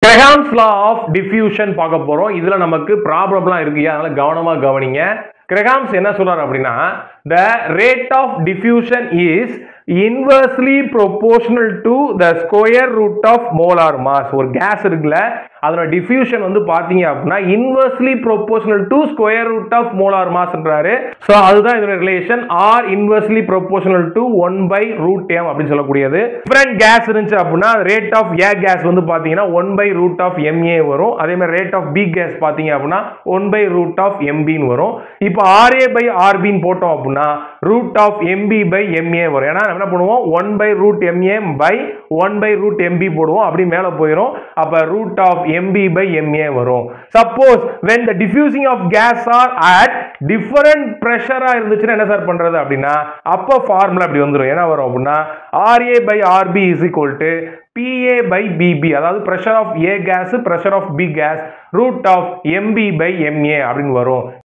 grams law of diffusion பார்க்க போறோம் இதுல நமக்கு ப்ராப்ளம்லாம் இருக்கு அதனால கவனமா கவனிங்க கிரஹாம்ஸ் என்ன சொல்றாரு அப்படின்னா the rate of diffusion is inversely proportional to the square root of molar mass ஒரு கேஸ் இருக்குல்ல அதோட டிஃப்யூஷன் வந்து பாத்தீங்க அப்படின்னா inversely proportional to square root of molar மாஸ்ன்றாரு ஸோ அதுதான் இதோட relation are inversely proportional to one by root M அப்படின்னு சொல்லக்கூடியது டிஃபரெண்ட் கேஸ் இருந்துச்சு அப்படின்னா ரேட் ஆஃப் ஏ கேஸ் வந்து பாத்தீங்கன்னா one by root of M A வரும் அதே மாதிரி ரேட் ஆஃப் பி கேஸ் பாத்தீங்க அப்படின்னா ஒன் பை ரூட் ஆஃப் எம்பின்னு வரும் இப்போ ஆர்ஏ பை ஆர்பின்னு போட்டோம் அப்படின்னா root of M B by M A வரும் ஏன்னா நம்ம என்ன பண்ணுவோம் one by root M A by one by root M B போடுவோம் அப்படி மேலே போயிடும் அப்போ root of M B by M A வரும் suppose when the diffusing of gas are at different ப்ரெஷராக இருந்துச்சுன்னா என்ன சார் பண்ணுறது அப்படின்னா அப்போ ஃபார்முலா அப்படி வந்துடும் என்ன வரும் அப்படின்னா R A by R B is equal to PA by BB அதாவது pressure of A gas pressure of B gas root of MB by MA அப்படின்னு வரும்